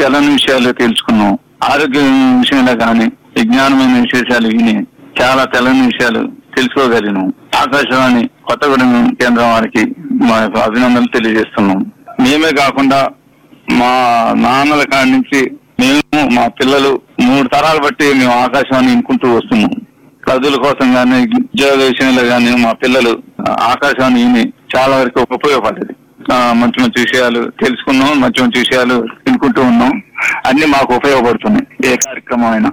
తెలని విషయాలు తెలుసుకున్నాం ఆరోగ్య విషయంలో కానీ విజ్ఞానమైన విశేషాలు విని చాలా తెలని విషయాలు తెలుసుకోగలిగినాం ఆకాశవాణి కొత్తగూడెం కేంద్రం వారికి మా యొక్క అభినందనలు తెలియజేస్తున్నాం మేమే కాకుండా మా నాన్నల కాడి నుంచి మేము మా పిల్లలు మూడు తరాలు బట్టి మేము ఆకాశవాణి వినుకుంటూ వస్తున్నాం చదువుల కోసం కానీ ఉద్యోగ విషయంలో కానీ మా పిల్లలు ఆకాశవాణి విని చాలా వరకు ఉపయోగపడ్డది ఆ, మంచి మంచి విషయాలు తెలుసుకున్నాం మంచి మంచి విషయాలు వినుకుంటూ ఉన్నాం అన్ని మాకు ఉపయోగపడుతున్నాయి ఏ కార్యక్రమం అయినా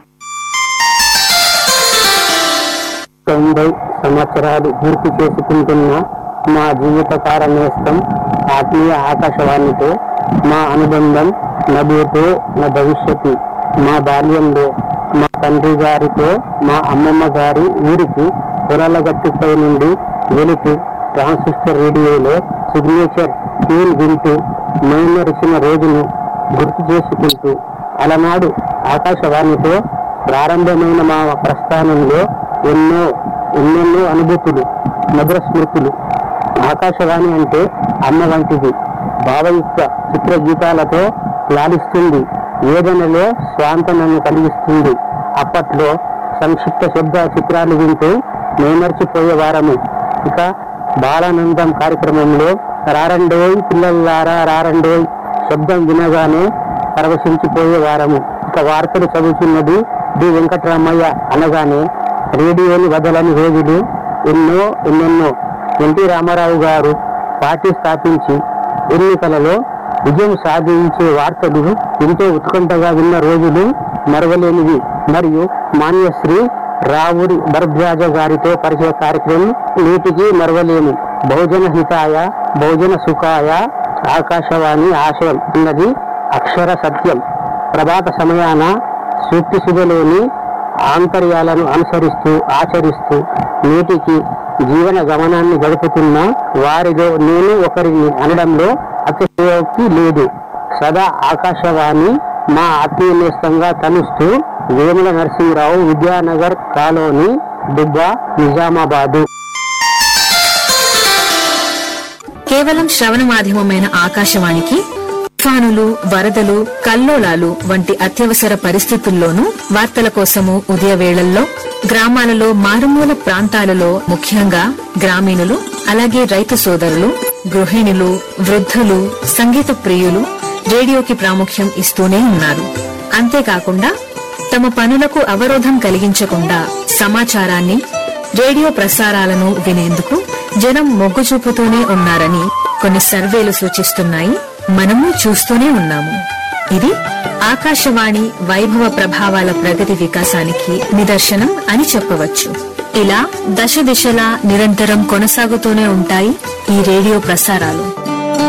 తొంభై సంవత్సరాలు పూర్తి చేసుకుంటున్న మా జీవితకాల నేస్తం ఆత్మీయ ఆకాశవాణితో మా అనుబంధం నభూతో నా భవిష్యత్తు మా బాల్యంలో మా తండ్రి గారితో మా అమ్మమ్మ గారి ఊరికి పొలాలగట్టుపై నుండి వెళుతూ ట్రాన్సిస్టర్ రేడియోలో సిగ్నేచర్ ట్యూన్ వింటూ మైమరిచిన రోజును గుర్తు చేసుకుంటూ అలనాడు ఆకాశవాణితో ప్రారంభమైన మా ప్రస్థానంలో ఎన్నో ఎన్నెన్నో అనుభూతులు మధుర స్మృతులు ఆకాశవాణి అంటే అమ్మ వంటిది భావయుక్త చిత్ర గీతాలతో లాలిస్తుంది వేదనలో స్వాంతనను కలిగిస్తుంది అప్పట్లో సంక్షిప్త శబ్ద చిత్రాలు వింటూ మేమర్చిపోయే వారము ఇక బాలానందం కార్యక్రమంలో రారండోయ్ పిల్లల్లారా రారండోయ్ శబ్దం వినగానే పరవశించిపోయే వారము ఇక వార్తలు చదువుతున్నది డి వెంకటరామయ్య అనగానే రేడియోని వదలని రోజులు ఎన్నో ఎన్నెన్నో ఎన్టీ రామారావు గారు పార్టీ స్థాపించి ఎన్నికలలో విజయం సాధించే వార్తలు ఎంతో ఉత్కంఠగా విన్న రోజులు మరవలేనివి మరియు మాన్యశ్రీ రావుడి భరద్వాజ గారితో పరిచయ కార్యక్రమం నీటికి మరవలేము బహుజన హితాయ బహుజన సుఖాయ ఆకాశవాణి ఆశయం అన్నది అక్షర సత్యం ప్రభాత సమయాన సూక్తి సుధలోని ఆంతర్యాలను అనుసరిస్తూ ఆచరిస్తూ నేటికి జీవన గమనాన్ని గడుపుతున్న వారిలో నేను ఒకరిని అనడంలో అతిశయోక్తి లేదు సదా ఆకాశవాణి మా ఆత్మీయ నేస్తంగా తలుస్తూ వేముల నరసింహరావు విద్యానగర్ కాలోనీ దుబ్బా నిజామాబాదు కేవలం శ్రవణ మాధ్యమమైన ఆకాశవాణికి తుఫానులు వరదలు కల్లోలాలు వంటి అత్యవసర పరిస్థితుల్లోనూ వార్తల కోసము ఉదయ వేళల్లో గ్రామాలలో మారుమూల ప్రాంతాలలో ముఖ్యంగా గ్రామీణులు అలాగే రైతు సోదరులు గృహిణులు వృద్ధులు సంగీత ప్రియులు రేడియోకి ప్రాముఖ్యం ఇస్తూనే ఉన్నారు అంతేకాకుండా తమ పనులకు అవరోధం కలిగించకుండా సమాచారాన్ని రేడియో ప్రసారాలను వినేందుకు జనం మొగ్గు చూపుతూనే ఉన్నారని కొన్ని సర్వేలు సూచిస్తున్నాయి మనము చూస్తూనే ఉన్నాము ఇది ఆకాశవాణి వైభవ ప్రభావాల ప్రగతి వికాసానికి నిదర్శనం అని చెప్పవచ్చు ఇలా దశ దిశలా నిరంతరం కొనసాగుతూనే ఉంటాయి ఈ రేడియో ప్రసారాలు